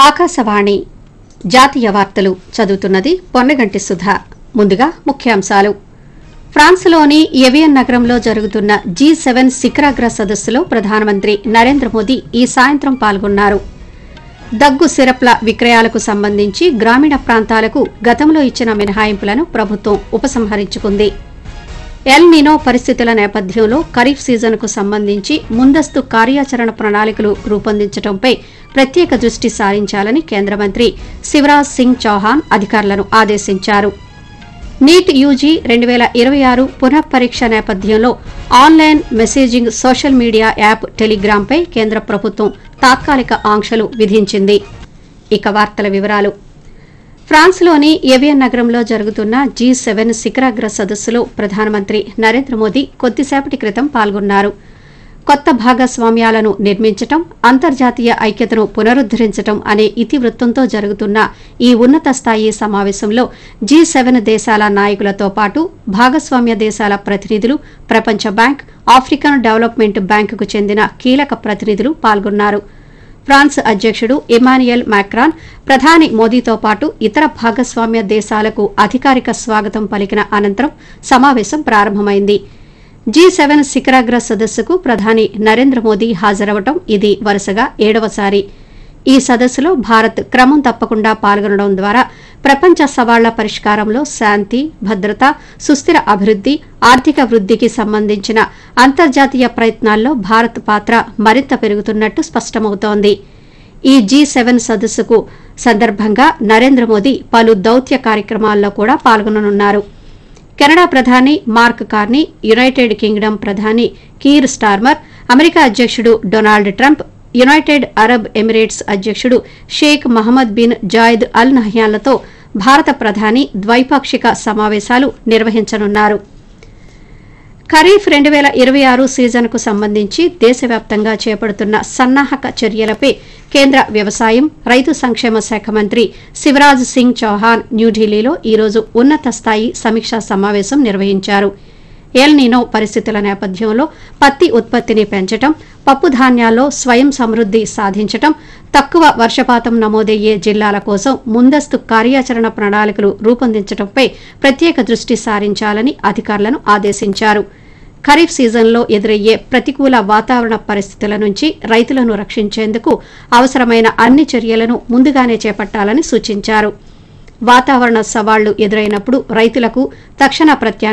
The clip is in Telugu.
ఆకాశవాణి జాతీయ వార్తలు చదువుతున్నది పొన్నగంటి సుధ ముందుగా ముఖ్యాంశాలు ఫ్రాన్స్లోని ఎవియన్ నగరంలో జరుగుతున్న జీ సెవెన్ శిఖరాగ్ర సదస్సులో ప్రధానమంత్రి నరేంద్ర మోదీ ఈ సాయంత్రం పాల్గొన్నారు దగ్గు సిరప్ల విక్రయాలకు సంబంధించి గ్రామీణ ప్రాంతాలకు గతంలో ఇచ్చిన మినహాయింపులను ప్రభుత్వం ఉపసంహరించుకుంది ఎల్ నినో పరిస్థితుల నేపథ్యంలో ఖరీఫ్ సీజన్కు సంబంధించి ముందస్తు కార్యాచరణ ప్రణాళికలు రూపొందించడంపై ప్రత్యేక దృష్టి సారించాలని కేంద్ర మంత్రి శివరాజ్ సింగ్ చౌహాన్ అధికారులను ఆదేశించారు నీట్ యూజీ రెండు వేల ఇరవై ఆరు పునః పరీక్ష నేపథ్యంలో online messaging social media app టెలిగ్రామ్పై కేంద్ర ప్రభుత్వం తాత్కాలిక ఆంక్షలు విధించింది ఇక వార్తల వివరాలు ఫ్రాన్స్లోని ఎవియన్ నగరంలో జరుగుతున్న జీ సెవెన్ శిఖరాగ్ర సదస్సులో ప్రధానమంత్రి నరేంద్ర మోదీ కొద్దిసేపటి క్రితం పాల్గొన్నారు కొత్త భాగస్వామ్యాలను నిర్మించటం అంతర్జాతీయ ఐక్యతను పునరుద్దరించటం అనే ఇతివృత్తంతో జరుగుతున్న ఈ ఉన్నత స్థాయి సమావేశంలో జీ సెవెన్ దేశాల నాయకులతో పాటు భాగస్వామ్య దేశాల ప్రతినిధులు ప్రపంచ బ్యాంక్ ఆఫ్రికన్ డెవలప్మెంట్ బ్యాంకుకు చెందిన కీలక ప్రతినిధులు పాల్గొన్నారు ఫ్రాన్స్ అధ్యక్షుడు ఇమానియల్ మాక్రాన్ ప్రధాని మోదీతో పాటు ఇతర భాగస్వామ్య దేశాలకు అధికారిక స్వాగతం పలికిన అనంతరం సమావేశం ప్రారంభమైంది జీ సెవెన్ శిఖరాగ్ర సదస్సుకు ప్రధాని నరేంద్ర మోదీ హాజరవటం ఇది వరుసగా ఏడవసారి ఈ సదస్సులో భారత్ క్రమం తప్పకుండా పాల్గొనడం ద్వారా ప్రపంచ సవాళ్ల పరిష్కారంలో శాంతి భద్రత సుస్థిర అభివృద్ది ఆర్థిక వృద్దికి సంబంధించిన అంతర్జాతీయ ప్రయత్నాల్లో భారత్ పాత్ర మరింత పెరుగుతున్నట్టు స్పష్టమవుతోంది ఈ జీ సెవెన్ సదస్సుకు సందర్భంగా నరేంద్ర మోదీ పలు దౌత్య కార్యక్రమాల్లో కూడా పాల్గొననున్నారు కెనడా ప్రధాని మార్క్ కార్నీ యునైటెడ్ కింగ్డమ్ ప్రధాని కీర్ స్టార్మర్ అమెరికా అధ్యక్షుడు Donald Trump United Arab Emirates అధ్యక్షుడు Sheikh Mohamed bin Zayed Al నహ్యాన్లతో భారత ప్రధాని ద్వైపాక్షిక సమావేశాలు నిర్వహించనున్నారు ఖరీఫ్ రెండు వేల ఇరవై ఆరు సీజన్కు సంబంధించి దేశవ్యాప్తంగా చేపడుతున్న సన్నాహక చర్యలపై కేంద్ర వ్యవసాయం రైతు సంక్షేమ శాఖ మంత్రి శివరాజ్ సింగ్ చౌహాన్ న్యూఢిల్లీలో ఈరోజు ఉన్నత స్థాయి సమీక్షా సమావేశం నిర్వహించారు ఎల్ నినో పరిస్థితుల నేపథ్యంలో పత్తి ఉత్పత్తిని పెంచడం పప్పు ధాన్యాల్లో స్వయం సమృద్ది సాధించడం తక్కువ వర్షపాతం నమోదయ్యే జిల్లాల కోసం ముందస్తు కార్యాచరణ ప్రణాళికలు రూపొందించడంపై ప్రత్యేక దృష్టి సారించాలని అధికారులను ఆదేశించారు ఖరీఫ్ సీజన్లో ఎదురయ్యే ప్రతికూల వాతావరణ పరిస్థితుల నుంచి రైతులను రక్షించేందుకు అవసరమైన అన్ని చర్యలను ముందుగానే చేపట్టాలని సూచించారు వాతావరణ సవాళ్లు ఎదురైనప్పుడు రైతులకు తక్షణ ప్రత్యామ్నాయ